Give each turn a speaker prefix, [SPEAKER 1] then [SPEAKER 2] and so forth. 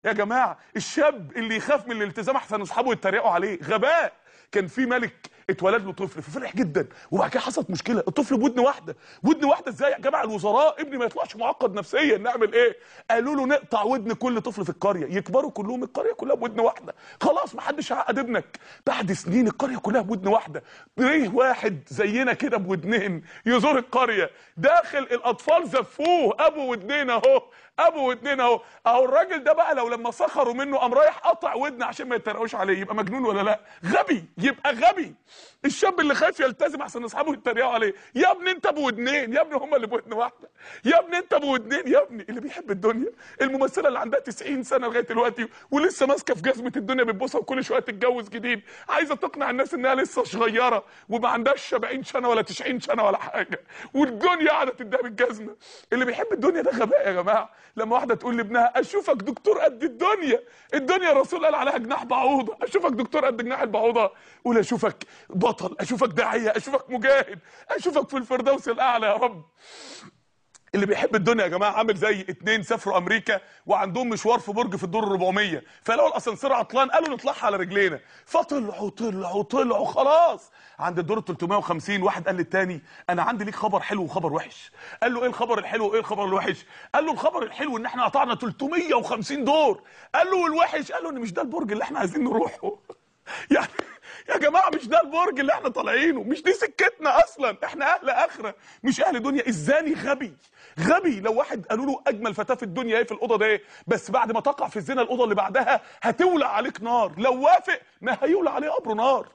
[SPEAKER 1] يا جماعه الشاب اللي يخاف من الالتزام احسن اصحابه يتريقوا عليه غباء كان في ملك اتولد له طفل ففرح جدا وبعد كده حصلت مشكله الطفل بودن واحده ودن واحده ازاي يا جماعه الوزراء ابني ما يطلعش معقد نفسيا نعمل ايه قالوا له نقطع ودن كل طفل في القريه يكبروا كلهم القريه كلها بودن واحده خلاص ما حدش هيعقد ابنك بعد سنين القريه كلها بودن واحده ايه واحد زينا كده بودنين يزور القريه داخل الاطفال زفوه ابو ودنين اهو ابو ودنين اهو اهو الراجل ده بقى لو لما سخروا منه قام رايح قطع ودن عشان ما يتريقوش عليه يبقى مجنون ولا لا غبي يبقى غبي الشاب اللي خايف يلتزم احسن اصحابه يتريقوا عليه يا ابني انت ابو ودنين يا ابني هم اللي بودن واحده يا ابني انت ابو ودنين يا ابني اللي بيحب الدنيا الممثله اللي عندها 90 سنه لغايه دلوقتي ولسه ماسكه في جزمه الدنيا بتبوسها وكل شويه تتجوز جديد عايزه تقنع الناس انها لسه صغيره وما عندهاش 70 سنه ولا 90 سنه ولا حاجه والدنيا قاعده تديها بالجزمه اللي بيحب الدنيا ده غباء يا جماعه لما واحده تقول لابنها اشوفك دكتور قد الدنيا الدنيا الرسول قال عليها جناح بعوضه اشوفك دكتور قد جناح البعوضه قول اشوفك بطل اشوفك داعيه اشوفك مجاهد اشوفك في الفردوس الاعلى يا رب اللي بيحب الدنيا يا جماعه عامل زي اتنين سافروا امريكا وعندهم مشوار في برج في الدور ال 400 فلقوا الاسانسير عطلان قالوا نطلعها على رجلينا فطلعوا طلعوا طلعوا خلاص عند الدور ال 350 واحد قال للتاني انا عندي ليك خبر حلو وخبر وحش قال له ايه الخبر الحلو وايه الخبر الوحش قال له الخبر الحلو ان احنا قطعنا 350 دور قال له والوحش قال له ان مش ده البرج اللي احنا عايزين نروحه يعني يا جماعه مش ده البرج اللي احنا طالعينه مش دي سكتنا اصلا احنا اهل اخره مش اهل دنيا الزاني غبي غبي لو واحد قالوا له اجمل فتاه في الدنيا ايه في الاوضه ده ايه بس بعد ما تقع في الزنا الاوضه اللي بعدها هتولع عليك نار لو وافق ما هيولع عليه قبره نار